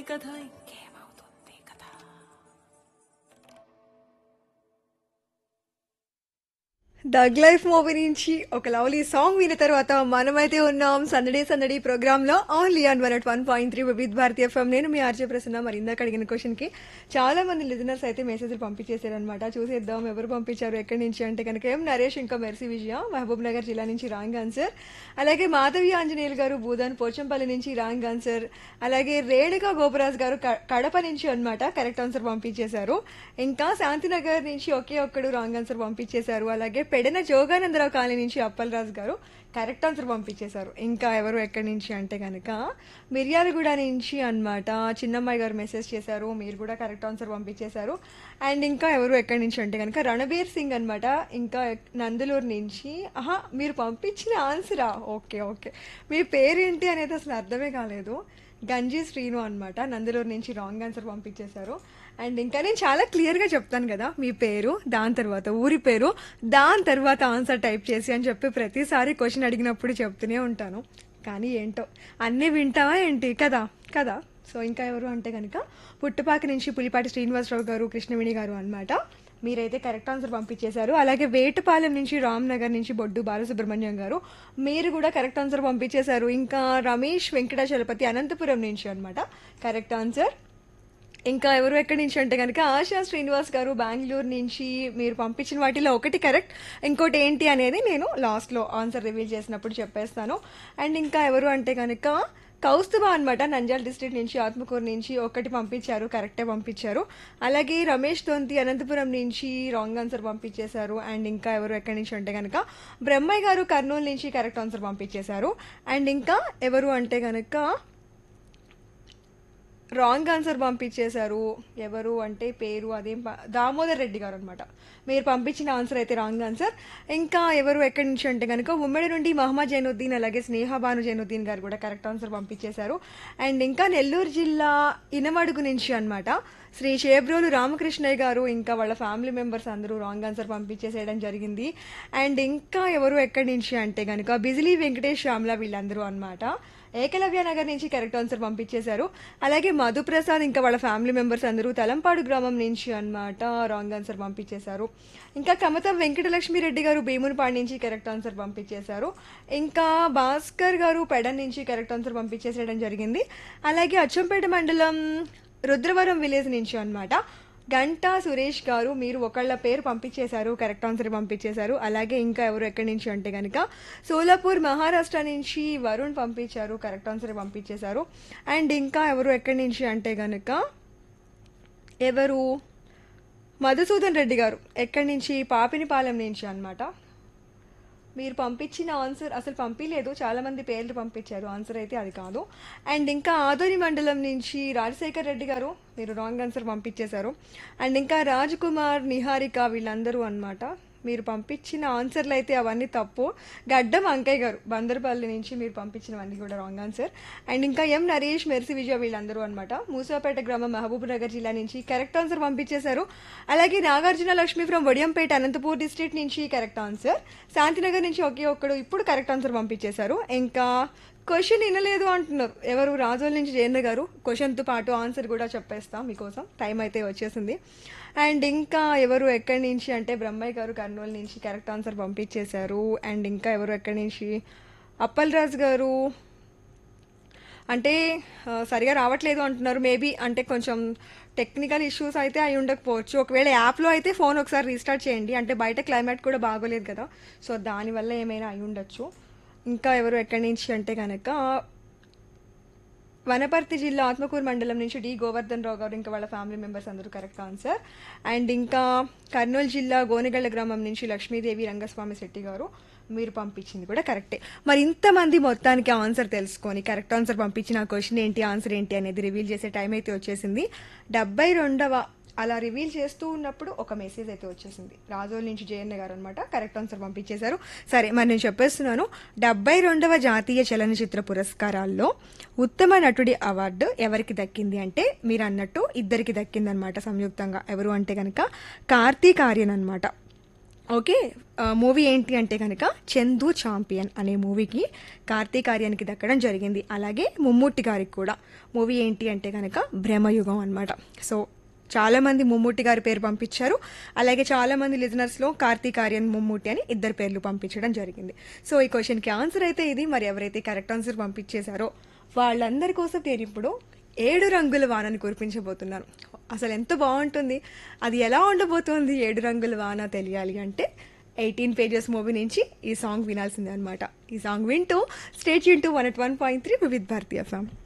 కథ ఇంకేమవుతుంది కథ Doug life movie నుంచి ఒక లవ్లీ సాంగ్ విన్న తర్వాత మనమైతే ఉన్నాం సందడి సందడి ప్రోగ్రామ్ లో only on one at one point three Vividh Bharati FM నేను మీ ఆర్జే ప్రసన్న మరి ఇందాక అడిగిన క్వశ్చన్ కి చాలా మంది లిజనర్స్ అయితే మెసేజ్లు పంపించేశారనమాట చూసేద్దాం ఎవరు పంపించారు ఎక్కడి నుంచి అంటే కనుక ఏం నరేష్ ఇంకా మెర్సీ విజయ మహబూబ్ నగర్ జిల్లా నుంచి రాంగ్ ఆన్సర్ అలాగే మాధవి ఆంజనేయులు గారు భూదాన్ పోచంపల్లి నుంచి రాంగ్ ఆన్సర్ అలాగే రేణుకా గోపరాజ్ గారు క- కడప నుంచి అన్నమాట కరెక్ట్ ఆన్సర్ పంపించేశారు ఇంకా శాంతినగర్ నుంచి ఒకే ఒక్కడు రాంగ్ ఆన్సర్ పంపించేశారు అలాగే పెడన జోగానందరావు కాలనీ నుంచి అప్పలరాజు గారు కరెక్ట్ ఆన్సర్ పంపించేశారు ఇంకా ఎవరు ఎక్కడి నుంచి అంటే కనుక మిర్యాలగూడ నుంచి అన్నమాట చిన్నమ్మాయి గారు మెసేజ్ చేశారు మీరు కూడా కరెక్ట్ ఆన్సర్ పంపించేశారు అండ్ ఇంకా ఎవరు ఎక్కడి నుంచి అంటే కనుక రణబీర్ సింగ్ అన్నమాట ఇంకా నందులూరు నుంచి ఆహా మీరు పంపించిన ఆన్సరా ఓకే ఓకే మీ పేరేంటి అనేది అసలు అర్థమే కాలేదు గంజీ శ్రీను అన్నమాట నందులూరు నుంచి రాంగ్ ఆన్సర్ పంపించేశారు అండ్ ఇంకా నేను చాలా క్లియర్గా చెప్తాను కదా మీ పేరు దాని తర్వాత ఊరి పేరు దాని తర్వాత ఆన్సర్ టైప్ చేసి అని చెప్పి ప్రతిసారి క్వశ్చన్ అడిగినప్పుడు చెప్తూనే ఉంటాను కానీ ఏంటో అన్నీ వింటావా ఏంటి కదా కదా సో ఇంకా ఎవరు అంటే కనుక పుట్టుపాక నుంచి పులిపాటి శ్రీనివాసరావు గారు కృష్ణవేణి గారు అన్నమాట మీరైతే కరెక్ట్ ఆన్సర్ పంపించేశారు అలాగే వేటపాలెం నుంచి రామ్ నగర్ నుంచి బొడ్డు బాలసుబ్రహ్మణ్యం గారు మీరు కూడా కరెక్ట్ ఆన్సర్ పంపించేశారు ఇంకా రమేష్ వెంకటాచలపతి అనంతపురం నుంచి అన్నమాట కరెక్ట్ ఆన్సర్ ఇంకా ఎవరు ఎక్కడి నుంచి అంటే కనుక ఆశా శ్రీనివాస్ గారు బెంగళూరు నుంచి మీరు పంపించిన వాటిలో ఒకటి కరెక్ట్ ఇంకోటి ఏంటి అనేది నేను లాస్ట్లో ఆన్సర్ రివీల్ చేసినప్పుడు చెప్పేస్తాను అండ్ ఇంకా ఎవరు అంటే కనుక కౌస్తుభ అనమాట నంద్యాల డిస్ట్రిక్ట్ నుంచి ఆత్మకూరు నుంచి ఒకటి పంపించారు కరెక్టే పంపించారు అలాగే రమేష్ తొంతి అనంతపురం నుంచి రాంగ్ ఆన్సర్ పంపించేశారు అండ్ ఇంకా ఎవరు ఎక్కడి నుంచి అంటే కనుక బ్రహ్మయ్య గారు కర్నూలు నుంచి కరెక్ట్ ఆన్సర్ పంపించేశారు అండ్ ఇంకా ఎవరు అంటే కనుక రాంగ్ ఆన్సర్ పంపించేశారు ఎవరు అంటే పేరు అదేం ప- దామోదర్ రెడ్డి గారు అనమాట మీరు పంపించిన ఆన్సర్ అయితే రాంగ్ ఆన్సర్ ఇంకా ఎవరు ఎక్కడి నుంచి అంటే కనుక ఉమ్మడి నుండి మహమ్మద్ జైనుద్దీన్ అలాగే స్నేహ భాను జైనుద్దీన్ గారు కూడా కరెక్ట్ ఆన్సర్ పంపించేశారు అండ్ ఇంకా నెల్లూరు జిల్లా ఇనమడుగు నుంచి అన్నమాట శ్రీ షేబ్రోలు రామకృష్ణయ్య గారు ఇంకా వాళ్ళ ఫ్యామిలీ మెంబర్స్ అందరూ రాంగ్ ఆన్సర్ పంపించేసేయడం జరిగింది అండ్ ఇంకా ఎవరు ఎక్కడి నుంచి అంటే కనుక బిజిలీ వెంకటేష్ శ్యామ్ల వీళ్ళందరూ అన్నమాట ఏకలవ్య నగర్ నుంచి కరెక్ట్ ఆన్సర్ పంపించేశారు అలాగే మధుప్రసాద్ ఇంకా వాళ్ళ ఫ్యామిలీ మెంబర్స్ అందరూ తలంపాడు గ్రామం నుంచి అన్నమాట రాంగ్ ఆన్సర్ పంపించేశారు ఇంకా కమతం వెంకటలక్ష్మి రెడ్డి గారు భీమునిపాడు నుంచి కరెక్ట్ ఆన్సర్ పంపించేశారు ఇంకా భాస్కర్ గారు పెడన్ నుంచి కరెక్ట్ ఆన్సర్ పంపించేసేయడం జరిగింది అలాగే అచ్చంపేట మండలం రుద్రవరం విలేజ్ నుంచి అన్నమాట గంటా సురేష్ గారు మీరు ఒకళ్ళ పేరు పంపించేశారు కరెక్ట్ ఆన్సర్ పంపించేశారు అలాగే ఇంకా ఎవరు ఎక్కడి నుంచి అంటే కనుక సోలాపూర్ మహారాష్ట్ర నుంచి వరుణ్ పంపించారు కరెక్ట్ ఆన్సర్ పంపించేశారు అండ్ ఇంకా ఎవరు ఎక్కడి నుంచి అంటే కనుక ఎవరు మధుసూదన్ రెడ్డి గారు ఎక్కడి నుంచి పాపినిపాలెం నుంచి అన్నమాట మీరు పంపించిన ఆన్సర్ అసలు పంపించలేదు చాలా మంది పేర్లు పంపించారు ఆన్సర్ అయితే అది కాదు అండ్ ఇంకా ఆదోని మండలం నుంచి రాజశేఖర్ రెడ్డి గారు మీరు రాంగ్ ఆన్సర్ పంపించేశారు అండ్ ఇంకా రాజ్ కుమార్ నిహారిక వీళ్ళందరూ అన్నమాట మీరు పంపించిన ఆన్సర్లు అయితే అవన్నీ తప్పు గడ్డం అంకయ్య గారు బందర్పల్లి నుంచి మీరు పంపించినవన్నీ కూడా రాంగ్ ఆన్సర్ అండ్ ఇంకా ఎం నరేష్ మెర్సి విజయ వీళ్ళందరూ అనమాట మూసాపేట గ్రామం మహబూబ్ నగర్ జిల్లా నుంచి కరెక్ట్ ఆన్సర్ పంపించేశారు అలాగే నాగార్జున లక్ష్మి ఫ్రమ్ వడియంపేట అనంతపూర్ డిస్ట్రిక్ట్ నుంచి కరెక్ట్ ఆన్సర్ శాంతినగర్ నుంచి ఒకే ఒక్కడు ఇప్పుడు కరెక్ట్ ఆన్సర్ పంపించేశారు ఇంకా క్వశ్చన్ వినలేదు అంటున్నారు ఎవరు రాజోల్ నుంచి జయేంద్ర గారు క్వశ్చన్తో పాటు ఆన్సర్ కూడా చెప్పేస్తాం మీకోసం టైం అయితే వచ్చేసింది అండ్ ఇంకా ఎవరు ఎక్కడి నుంచి అంటే బ్రహ్మయ్య గారు కర్నూలు నుంచి కరెక్ట్ ఆన్సర్ పంపించేశారు అండ్ ఇంకా ఎవరు ఎక్కడి నుంచి అప్పల్ గారు అంటే ఆ, సరిగా రావట్లేదు అంటున్నారు మేబీ అంటే కొంచెం టెక్నికల్ ఇష్యూస్ అయితే అయి ఉండకపోవచ్చు ఒకవేళ యాప్లో అయితే ఫోన్ ఒకసారి రీస్టార్ట్ చేయండి అంటే బయట క్లైమేట్ కూడా బాగోలేదు కదా సో దానివల్ల ఏమైనా అయి ఉండొచ్చు ఇంకా ఎవరు ఎక్కడి నుంచి అంటే కనుక వనపర్తి జిల్లా ఆత్మకూరు మండలం నుంచి డి గోవర్ధన్ రావు గారు ఇంకా వాళ్ళ ఫ్యామిలీ మెంబర్స్ అందరూ కరెక్ట్ ఆన్సర్ అండ్ ఇంకా కర్నూలు జిల్లా గోనెగళ్ళ గ్రామం నుంచి లక్ష్మీదేవి రంగస్వామి శెట్టి గారు మీరు పంపించింది కూడా కరెక్టే మరి ఇంతమంది మొత్తానికి ఆన్సర్ తెలుసుకొని కరెక్ట్ ఆన్సర్ పంపించిన క్వశ్చన్ ఏంటి ఆన్సర్ ఏంటి అనేది రివీల్ చేసే టైం అయితే వచ్చేసింది డెబ్బై రెండవ అలా రివీల్ చేస్తూ ఉన్నప్పుడు ఒక మెసేజ్ అయితే వచ్చేసింది రాజోల్ నుంచి జయన్న గారు అనమాట కరెక్ట్ ఆన్సర్ పంపించేశారు సరే మరి నేను చెప్పేస్తున్నాను డెబ్బై రెండవ జాతీయ చలనచిత్ర పురస్కారాల్లో ఉత్తమ నటుడి అవార్డు ఎవరికి దక్కింది అంటే మీరు అన్నట్టు ఇద్దరికి దక్కిందనమాట సంయుక్తంగా ఎవరు అంటే కనుక కార్తీక్ ఆర్యన్ అనమాట ఓకే మూవీ ఏంటి అంటే కనుక చందు చాంపియన్ అనే మూవీకి కార్తీక్ ఆర్యానికి దక్కడం జరిగింది అలాగే ముమ్మూర్తి గారికి కూడా మూవీ ఏంటి అంటే కనుక బ్రహ్మయుగం అనమాట సో చాలా మంది ముమ్మూర్తి గారి పేరు పంపించారు అలాగే చాలా మంది లిజనర్స్లో కార్తీక్ ఆర్యన్ ముమ్మూర్తి అని ఇద్దరు పేర్లు పంపించడం జరిగింది సో ఈ క్వశ్చన్కి ఆన్సర్ అయితే ఇది మరి ఎవరైతే కరెక్ట్ ఆన్సర్ పంపించేశారో వాళ్ళందరి కోసం నేను ఇప్పుడు ఏడు రంగుల వానని కురిపించబోతున్నాను అసలు ఎంత బాగుంటుంది అది ఎలా ఉండబోతోంది ఏడు రంగుల వాన తెలియాలి అంటే ఎయిటీన్ పేజెస్ మూవీ నుంచి ఈ సాంగ్ వినాల్సిందే అనమాట ఈ సాంగ్ వింటూ స్టేట్ యూన్ to one at one point three with Bharati FM